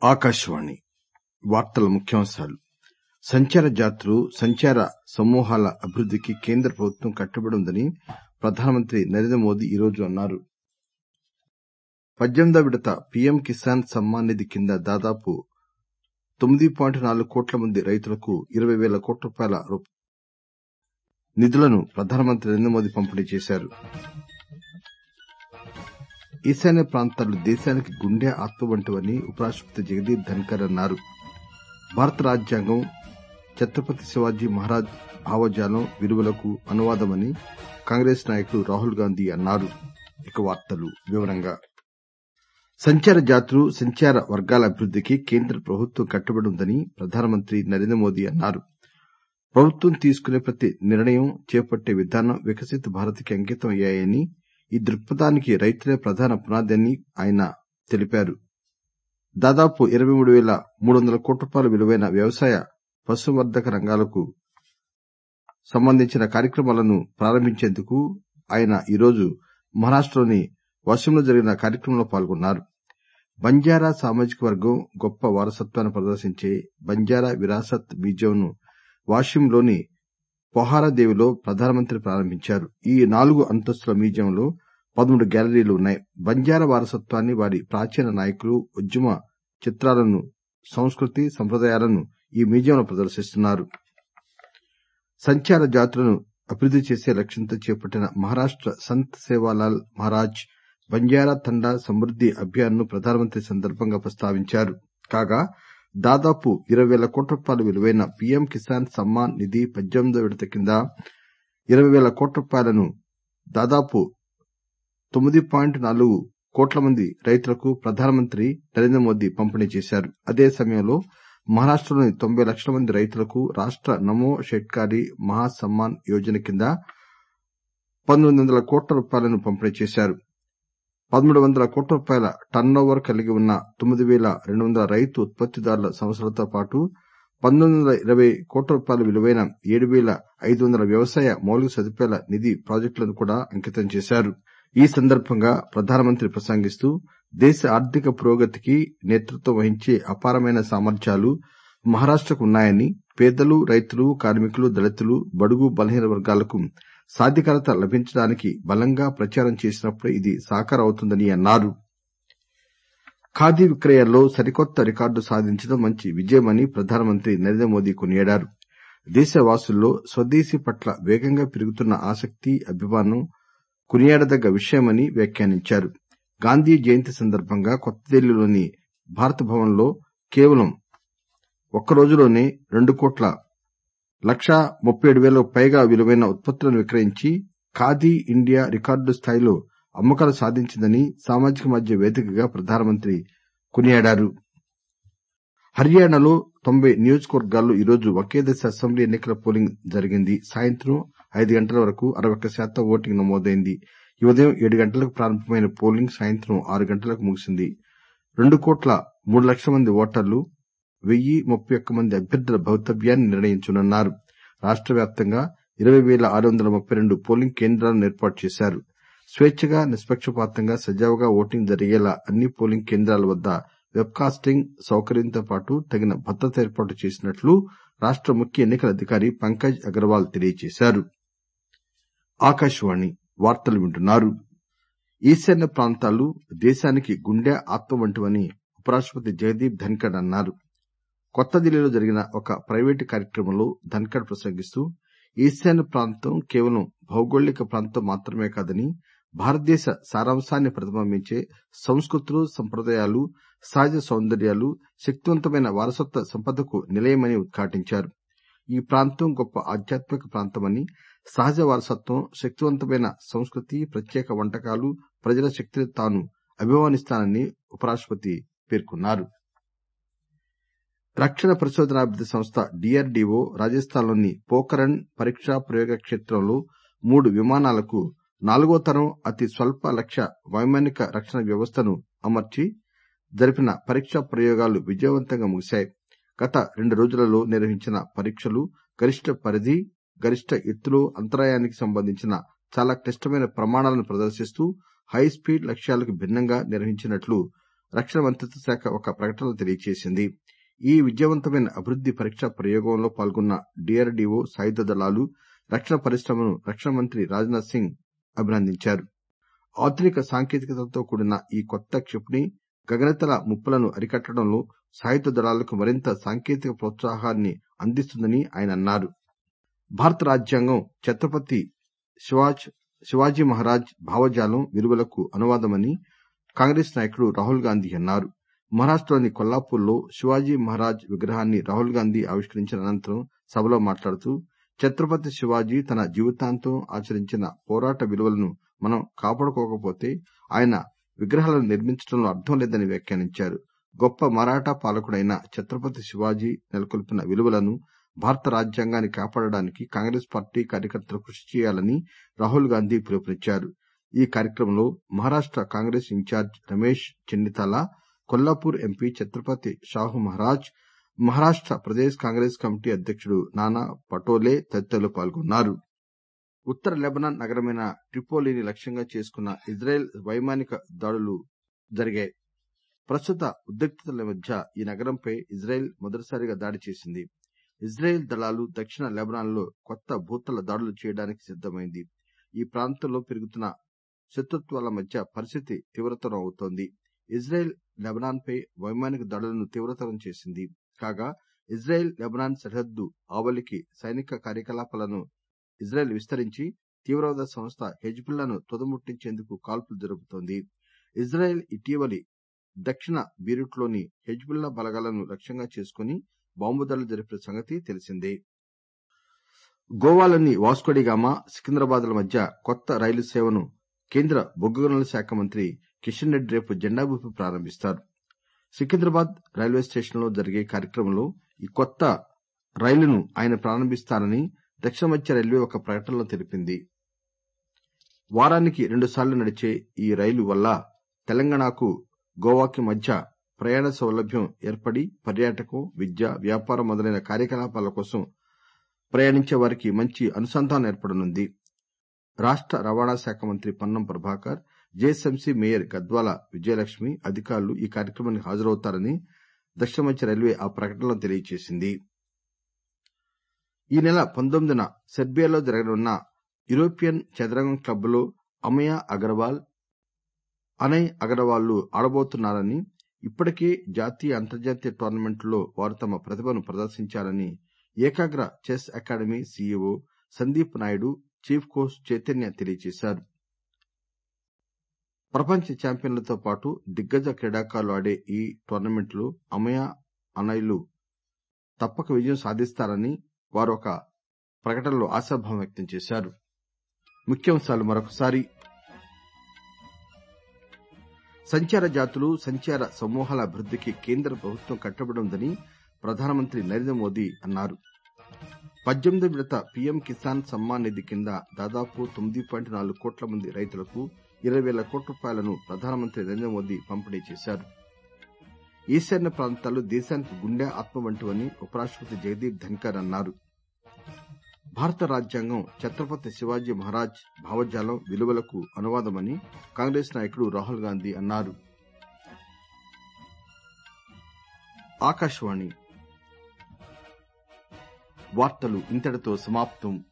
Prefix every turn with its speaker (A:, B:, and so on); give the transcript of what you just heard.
A: ఆకాశవాణి వార్తల ముఖ్యాంశాలు సంచార జాతులు సంచార సమూహాల అభివృద్దికి కేంద్ర ప్రభుత్వం కట్టుబడి ఉందని ప్రధానమంత్రి నరేంద్ర మోదీ ఈరోజు అన్నారు పద్దెనిమిదవ విడత పీఎం కిసాన్ సమ్మాన్ నిధి కింద దాదాపు తొమ్మిది పాయింట్ నాలుగు కోట్ల మంది రైతులకు ఇరవై పేల కోట్ల రూపాయల నిధులను ప్రధానమంత్రి నరేంద్ర మోదీ పంపిణీ చేశారు ఈశాన్య ప్రాంతాలు దేశానికి గుండె ఆత్మ వంటివని ఉపరాష్టపతి జగదీప్ ధన్కర్ అన్నారు భారత రాజ్యాంగం ఛత్రపతి శివాజీ మహారాజ్ భావజాలం విలువలకు అనువాదమని కాంగ్రెస్ నాయకుడు రాహుల్ గాంధీ అన్నారు సంచార జాతులు సంచార వర్గాల అభివృద్దికి కేంద్ర ప్రభుత్వం కట్టుబడి ఉందని ప్రధానమంత్రి నరేంద్ర మోదీ అన్నారు ప్రభుత్వం తీసుకునే ప్రతి నిర్ణయం చేపట్టే విధానం వికసిత్ భారత్ కి అంకితం అయ్యాయని ఈ దృక్పథానికి రైతులే ప్రధాన పునాది అని ఆయన తెలిపారు దాదాపు ఇరవై మూడు పేల మూడు వందల కోట్ల రూపాయల విలువైన వ్యవసాయ పశుసంవర్ధక రంగాలకు సంబంధించిన కార్యక్రమాలను ప్రారంభించేందుకు ఆయన ఈరోజు మహారాష్టలోని వాషింలో జరిగిన కార్యక్రమంలో పాల్గొన్నారు బంజారా సామాజిక వర్గం గొప్ప వారసత్వాన్ని ప్రదర్శించే బంజారా విరాసత్ మ్యూజియం ను వాషింలోని పొహారాదేవిలో ప్రధానమంత్రి ప్రారంభించారు ఈ నాలుగు అంతస్తుల మ్యూజియంలో పదమూడు గ్యాలరీలు ఉన్నాయి బంజారా వారసత్వాన్ని వారి ప్రాచీన నాయకులు ఉద్యమ చిత్రాలను సంస్కృతి సంప్రదాయాలను ఈ మ్యూజియంలో ప్రదర్శిస్తున్నారు సంచార జాతులను అభివృద్ది చేసే లక్ష్యంతో చేపట్టిన మహారాష్ట సంత్ సేవాలాల్ మహారాజ్ బంజారా తండా సమృద్ది అభియాన్ ను ప్రధానమంత్రి ఈ సందర్భంగా ప్రస్తావించారు కాగా దాదాపు ఇరవై పేల కోట్ల రూపాయల విలువైన పీఎం కిసాన్ సమ్మాన్ నిధి పద్దెనిమిదవ విడత కింద ఇరవై పేల కోట్ల రూపాయలను దాదాపు తొమ్మిది పాయింట్ నాలుగు కోట్ల మంది రైతులకు ప్రధానమంత్రి నరేంద్ర మోదీ పంపిణీ చేశారు అదే సమయంలో మహారాష్టలోని తొంభై లక్షల మంది రైతులకు రాష్ట నమో షెట్కారీ మహా సమ్మాన్ యోజన కింద పంతొమ్మిది వందల కోట్ల రూపాయలను పంపిణీ చేశారు పదమూడు వందల కోట్ల రూపాయల టర్నోవర్ కలిగి ఉన్న తొమ్మిది పేల రెండు వందల రైతు ఉత్పత్తిదారుల సంస్థలతో పాటు పంతొమ్మిది వందల ఇరవై కోట్ల రూపాయల విలువైన ఏడు పేల ఐదు వందల వ్యవసాయ మౌలిక సదుపాయాల నిధి ప్రాజెక్టులను కూడా అంకితం చేశారు ఈ సందర్భంగా ప్రధానమంత్రి ప్రసంగిస్తూ దేశ ఆర్థిక పురోగతికి నేతృత్వం వహించే అపారమైన సామర్థ్యాలు మహారాష్టకు ఉన్నాయని పేదలు రైతులు కార్మికులు దళితులు బడుగు బలహీన వర్గాలకు సాధికారత లభించడానికి బలంగా ప్రచారం చేసినప్పుడే ఇది సాకారం అవుతుందని అన్నారు ఖాదీ విక్రయాల్లో సరికొత్త రికార్డు సాధించడం మంచి విజయమని ప్రధానమంత్రి నరేంద్ర మోదీ కొనియాడారు దేశవాసుల్లో స్వదేశీ పట్ల వేగంగా పెరుగుతున్న ఆసక్తి అభిమానం కొనియాడదగ్గ విషయమని వ్యాఖ్యానించారు గాంధీ జయంతి సందర్భంగా కొత్తదిల్లీలోని భారత్ భవన్ లో కేవలం ఒక్కరోజులోనే రెండు కోట్ల లక్షా ముప్పై ఏడు పేలకు పైగా విలువైన ఉత్పత్తులను విక్రయించి ఖాదీ ఇండియా రికార్డు స్థాయిలో అమ్మకాలు సాధించిందని సామాజిక మాధ్యమ వేదికగా ప్రధానమంత్రి కొనియాడారు హర్యానాలో తొంభై నియోజకవర్గాల్లో ఈరోజు ఒకే దశ అసెంబ్లీ ఎన్నికల పోలింగ్ జరిగింది సాయంత్రం ఐదు గంటల వరకు అరవై ఒక్క శాతం ఓటింగ్ నమోదైంది ఈ ఉదయం ఏడు గంటలకు ప్రారంభమైన పోలింగ్ సాయంత్రం ఆరు గంటలకు ముగిసింది రెండు కోట్ల మూడు లక్షల మంది ఓటర్లు వెయ్యి ముప్పై ఒక్క మంది అభ్యర్థుల భవితవ్యాన్ని నిర్ణయించనున్నారు రాష్ట వ్యాప్తంగా ఇరవై పేల ఆరు వందల ముప్పై రెండు పోలింగ్ కేంద్రాలను ఏర్పాటు చేశారు స్వేచ్చగా నిష్పక్షపాతంగా సజావుగా ఓటింగ్ జరిగేలా అన్ని పోలింగ్ కేంద్రాల వద్ద వెబ్ కాస్టింగ్ సౌకర్యంతో పాటు తగిన భద్రత ఏర్పాటు చేసినట్లు రాష్ట ముఖ్య ఎన్నికల అధికారి పంకజ్ అగర్వాల్ తెలియజేశారు ఈశాన్య ప్రాంతాలు దేశానికి గుండె ఆత్మ వంటివని ఉపరాష్టపతి జగదీప్ ధన్కర్ అన్నారు కొత్త ఢిల్లీలో జరిగిన ఒక ప్రైవేటు కార్యక్రమంలో ధన్కర్ ప్రసంగిస్తూ ఈశాన్య ప్రాంతం కేవలం భౌగోళిక ప్రాంతం మాత్రమే కాదని భారతదేశ సారాంశాన్ని ప్రతిబింబించే సంస్కృతులు సంప్రదాయాలు సహజ సౌందర్యాలు శక్తివంతమైన వారసత్వ సంపదకు నిలయమని ఉద్ఘాటించారు ఈ ప్రాంతం గొప్ప ఆధ్యాత్మిక ప్రాంతమని సహజ వారసత్వం శక్తివంతమైన సంస్కృతి ప్రత్యేక వంటకాలు ప్రజల శక్తిని తాను అభిమానిస్తానని ఉపరాష్టపతి పేర్కొన్నారు రక్షణ పరిశోధనాభివృద్ది సంస్థ డీఆర్డీఓ రాజస్థాన్ లోని పోఖరణ్ పరీక్షా ప్రయోగ క్షేత్రంలో మూడు విమానాలకు నాలుగో తరం అతి స్వల్ప లక్ష్య వైమానిక రక్షణ వ్యవస్థను అమర్చి జరిపిన పరీక్షా ప్రయోగాలు విజయవంతంగా ముగిశాయి గత రెండు రోజులలో నిర్వహించిన పరీక్షలు గరిష్ట పరిధి గరిష్ట ఎత్తులో అంతరాయానికి సంబంధించిన చాలా క్లిష్టమైన ప్రమాణాలను ప్రదర్శిస్తూ హై స్పీడ్ లక్ష్యాలకు భిన్నంగా నిర్వహించినట్లు రక్షణ మంత్రిత్వ శాఖ ఒక ప్రకటనలో తెలియజేసింది ఈ విజయవంతమైన అభివృద్ది పరీక్ష ప్రయోగంలో పాల్గొన్న డీఆర్డీఓ సాయుధ దళాలు రక్షణ పరిశ్రమను రక్షణ మంత్రి రాజ్నాథ్ సింగ్ అభినందించారు ఆధునిక సాంకేతికతలతో కూడిన ఈ కొత్త క్షిపణి గగనతల ముప్పులను అరికట్టడంలో సాయుధ దళాలకు మరింత సాంకేతిక ప్రోత్సాహాన్ని అందిస్తుందని ఆయన అన్నారు భారత రాజ్యాంగం ఛత్రపతి శివాజీ మహారాజ్ భావజాలం విలువలకు అనువాదమని కాంగ్రెస్ నాయకుడు రాహుల్ గాంధీ అన్నారు మహారాష్టలోని కొల్లాపూర్లో శివాజీ మహారాజ్ విగ్రహాన్ని రాహుల్ గాంధీ ఆవిష్కరించిన అనంతరం సభలో మాట్లాడుతూ ఛత్రపతి శివాజీ తన జీవితాంతం ఆచరించిన పోరాట విలువలను మనం కాపాడుకోకపోతే ఆయన విగ్రహాలను నిర్మించడంలో అర్థం లేదని వ్యాఖ్యానించారు గొప్ప మరాఠా పాలకుడైన ఛత్రపతి శివాజీ నెలకొల్పిన విలువలను భారత రాజ్యాంగాన్ని కాపాడడానికి కాంగ్రెస్ పార్టీ కార్యకర్తలు కృషి చేయాలని రాహుల్ గాంధీ పిలుపునిచ్చారు ఈ కార్యక్రమంలో Maharashtra Congress incharge Ramesh Chennithala Kolhapur MP Chhatrapati Shahu Maharaj Maharashtra Pradesh Congress committee అధ్యక్షుడు నానా పటోలే తదితరులు పాల్గొన్నారు ఉత్తర లెబనాన్ నగరమైన ట్రిపోలీని లక్ష్యంగా చేసుకున్న ఇజ్రాయెల్ వైమానిక దాడులు జరిగాయి ప్రస్తుత ఉద్రిక్తతల మధ్య ఈ నగరంపై ఇజ్రాయెల్ మొదటిసారిగా దాడి చేసింది ఇజ్రాయెల్ దళాలు దక్షిణ లెబనాన్లో కొత్త భూతల దాడులు చేయడానికి సిద్దమైంది ఈ ప్రాంతంలో పెరుగుతున్న శత్రుత్వాల మధ్య పరిస్థితి తీవ్రతరం అవుతోంది ఇజ్రాయెల్ లెబనాన్పై వైమానిక దాడులను తీవ్రతరం చేసింది కాగా ఇజ్రాయెల్ లెబనాన్ సరిహద్దు ఆవలికి సైనిక కార్యకలాపాలను ఇజ్రాయెల్ విస్తరించి తీవ్రవాద సంస్థ హెజ్బుల్లాను తుదముట్టించేందుకు కాల్పులు జరుపుతోంది ఇజ్రాయెల్ ఇటీవలి దక్షిణ బీరుట్లోని హెజ్బుల్లా బలగాలను లక్ష్యంగా చేసుకుని బాంబు దాడులు జరిపిన సంగతి తెలిసిందే గోవాలోని వాస్కోడిగామా సికింద్రాబాద్ల మధ్య కొత్త రైలు సేవను కేంద్ర బొగ్గు గనుల శాఖ మంత్రి కిషన్ రెడ్డి రేపు జెండా ఊపి ప్రారంభిస్తారు సికింద్రాబాద్ రైల్వే స్టేషన్లో జరిగే కార్యక్రమంలో ఈ కొత్త రైలును ఆయన ప్రారంభిస్తారని దక్షిణ మధ్య రైల్వే ఒక ప్రకటనలో తెలిపింది వారానికి రెండుసార్లు నడిచే ఈ రైలు వల్ల తెలంగాణకు గోవాకి మధ్య ప్రయాణ సౌలభ్యం ఏర్పడి పర్యాటకం విద్య వ్యాపారం మొదలైన కార్యకలాపాల కోసం ప్రయాణించే వారికి మంచి అనుసంధానం ఏర్పడనుంది రాష్ట రవాణా శాఖ మంత్రి పొన్నం ప్రభాకర్ జేఎస్ఎంసీ మేయర్ గద్వాల విజయలక్ష్మి అధికారులు ఈ కార్యక్రమానికి హాజరవుతారని దక్షిణ మధ్య రైల్వే ఆ ప్రకటనలో తెలియజేసింది ఈ నెల పంతొమ్మిదిన సెర్బియాలో జరగనున్న యూరోపియన్ చదరంగం క్లబ్లో అమయ అగర్వాల్ అనయ్ అగర్వాల్ ఆడబోతున్నారని ఇప్పటికే జాతీయ అంతర్జాతీయ టోర్నమెంట్లో వారు తమ ప్రతిభను ప్రదర్శించారని Ekagra chess academy CEO Sandeep Naidu chief coach Chaitanya తెలియజేశారు ప్రపంచ ఛాంపియన్లతో పాటు దిగ్గజ క్రీడాకారులు ఆడే ఈ టోర్నమెంట్లో అమయ అనయ్లు తప్పక విజయం సాధిస్తారని వారు ఒక ప్రకటనలో ఆశాభావం వ్యక్తం చేశారు ముఖ్యాంశాలు మరొకసారి సంచార జాతులు సంచార సమూహాల అభివృద్దికి కేంద్ర ప్రభుత్వం కట్టుబడి ఉందని ప్రధానమంత్రి నరేంద్ర మోదీ అన్నారు పద్దెనిమిది విడత పీఎం కిసాన్ సమ్మాన్ నిధి కింద దాదాపు తొమ్మిది పాయింట్ నాలుగు కోట్ల మంది రైతులకు ఇరవై వేల కోట్ల రూపాయలను ప్రధానమంత్రి నరేంద్ర మోదీ పంపిణీ చేశారు ఈశాన్య ప్రాంతాలు దేశానికి గుండె ఆత్మ వంటివని ఉపరాష్టపతి జగదీప్ ధన్కర్ అన్నారు భారత రాజ్యాంగం ఛత్రపతి శివాజీ మహారాజ్ భావజాలం విలువలకు అనువాదమని కాంగ్రెస్ నాయకుడు రాహుల్ గాంధీ అన్నారు ఆకాశవాణి వార్తలు ఇంతటితో సమాప్తం